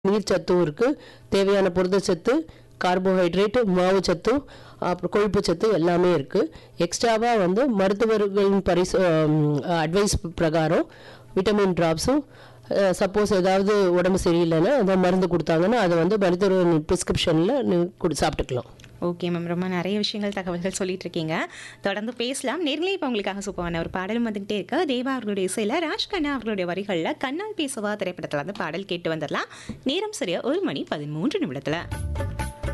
நீர் சத்தும் இருக்குது தேவையான புரதச்சத்து கார்போஹைட்ரேட் மாவு சத்து அப்புறம் கொழுப்பு சத்து எல்லாமே இருக்குது எக்ஸ்ட்ராவாக வந்து மருத்துவர்களின் பரிசு அட்வைஸ் பிரகாரம் விட்டமின் ட்ராப்ஸும் சப்போஸ் ஏதாவது உடம்பு சரியில்லைன்னா அந்த மருந்து கொடுத்தாங்கன்னா அதை வந்து மருத்துவர் ப்ரிஸ்கிரிப்ஷனில் கொடு சாப்பிட்டுக்கலாம் ஓகே மேம் ரொம்ப நிறைய விஷயங்கள் தகவல்கள் சொல்லிட்டு இருக்கீங்க தொடர்ந்து பேசலாம் நேர்களே இப்போ உங்களுக்காக சூப்பரான ஒரு பாடலும் வந்துகிட்டே இருக்கு தேவா அவர்களுடைய இசையில் ராஜ்கண்ணா அவர்களுடைய வரிகளில் கண்ணால் பேசுவா திரைப்படத்தில் வந்து பாடல் கேட்டு வந்துடலாம் நேரம் சரியா ஒரு மணி பதிமூன்று நிமிடத்தில்